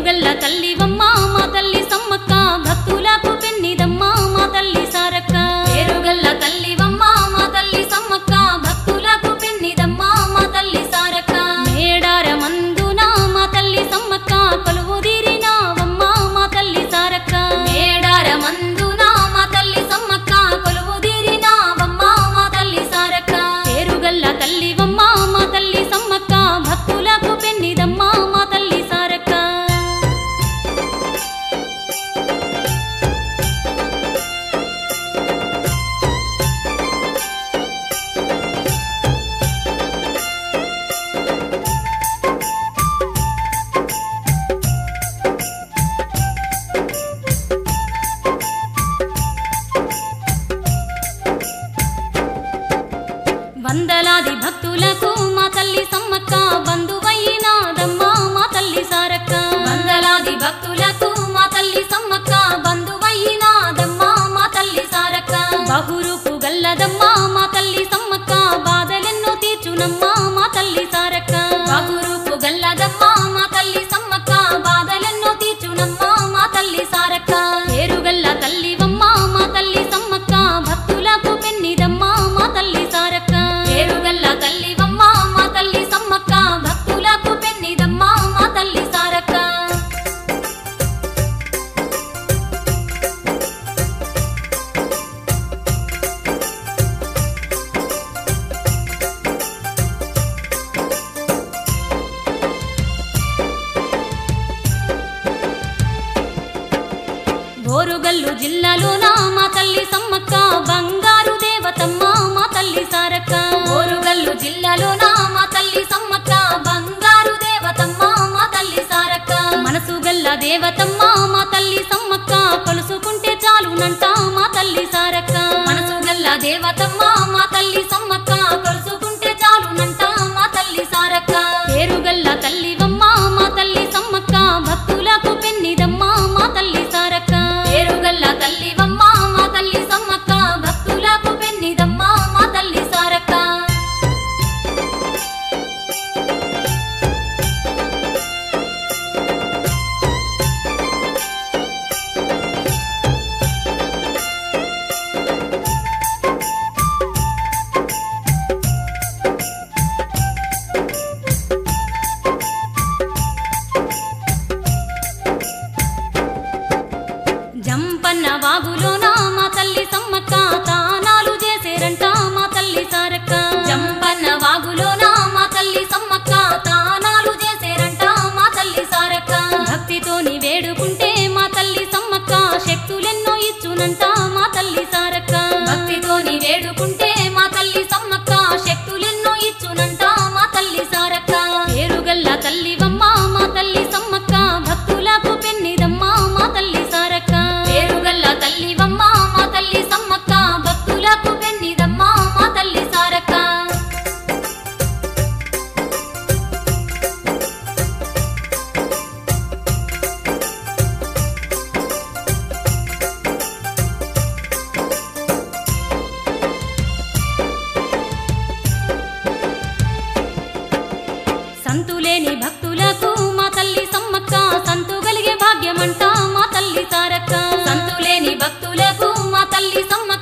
పేరుగల్ల తల్లివమ్మ మా తల్లి సమ్మక్క భక్తులకు పెన్నిదమ్మ మా తల్లి సారక్క పేరుగల్ల తల్లివమ్మ మా తల్లి సమ్మక్క భక్తులకు పెన్నిదమ్మ మా తల్లి సారక్క మేడార మందున మా తల్లి సమ్మక్క కొలువు తీరినావమ్మ మా తల్లి సారక్క మేడార మందున మా తల్లి సమ్మక్క కొలువు తీరినావమ్మ మా తల్లి సారక్క పేరుగల్ల తల్లివమ్మ మా తల్లి సమ్మక్క భక్తులకు పెన్నిదమ్మ మా తల్లి సారక్క వందలాది భక్తులకు మా తల్లి సమ్మక్క బంధువైనాదమ్మా మా తల్లి సారక్క వందలాది భక్తులకు మా తల్లి సమ్మక్క బంధువైనాదమ్మా మా తల్లి సారక్క బహురూపు గల్లదమ్మా మా తల్లి సమ్మక్క బాధలెన్నో తీర్చునమ్మా మా తల్లి సారక్క బహురూపు గల్లదమ్మా మా తల్లి సమ్మక్క బాధలెన్నో తీర్చునమ్మా మా తల్లి సారక్క పేరుగల్ల తల్లివమ్మా మా తల్లి సమ్మక్క భక్తులకు పెన్నిదమ్మా మా తల్లి సారక్క పేరుగల్ల తల్లివమ్మా మా తల్లి సమ్మక్క భక్తులకు పెన్నిదమ్మా మా తల్లి సారక్క బోరుగల్లు జిల్లాలోన మా తల్లి సమ్మక్క బంగారు దేవతమ్మ మా తల్లి సారక్క బోరుగల్లు జిల్లాలోన మా తల్లి సమ్మక్క బంగారు దేవతమ్మ మా తల్లి సారక్క మనసు గల్ల దేవతమ్మ మా తల్లి సమ్మక్క కొలుసుకుంటే చాలునంట మా తల్లి సారక్క మనసు గల్ల దేవతమ్మ మా తల్లి సమ్మక్క కొలుసుకుంటే చాలునంట మా తల్లి సారక్క పేరుగల్ల తల్లివమ్మ మా తల్లి సమ్మక్క భక్తులకు పెన్నిదమ్మ మా తల్లి సారక్క పేరుగల్ల తల్లివమ్మ మా తల్లి సమ్మక్క భక్తులకు పెన్నిదమ్మ మా తల్లి సారక్క జంపన్న వాగులోన మా తల్లి సమ్మక్క తానాలు చేసేరంట మా తల్లి సారక్క జంపన్న వాగులోన మా తల్లి సమ్మక్క తానాలు చేసేరంట మా తల్లి సారక్క భక్తితోని వేడుకుంటే మా తల్లి సమ్మక్క శక్తులెన్నో ఇచ్చునంట మా తల్లి సారక్క భక్తితోని వేడుకుంటే మా తల్లి సమ్మక్క శక్తులెన్నో ఇచ్చునంట మా తల్లి సారక్క పేరుగల్ల తల్లివమ్మ మా తల్లి సమ్మక్క భక్తులకు పెన్నిదమ్మ మా తల్లి సారక్క పేరుగల్ల తల్లివమ్మ మా తల్లి సమ్మక్క భక్తులకు పెన్నిదమ్మ మా తల్లి సారక్క సంతులేని భక్తులకు మా తల్లి సమ్మక్క సంతు కలిగే భాగ్యమంట మా తల్లి సారక్క సంతులేని భక్తులకు మా తల్లి సమ్మక్క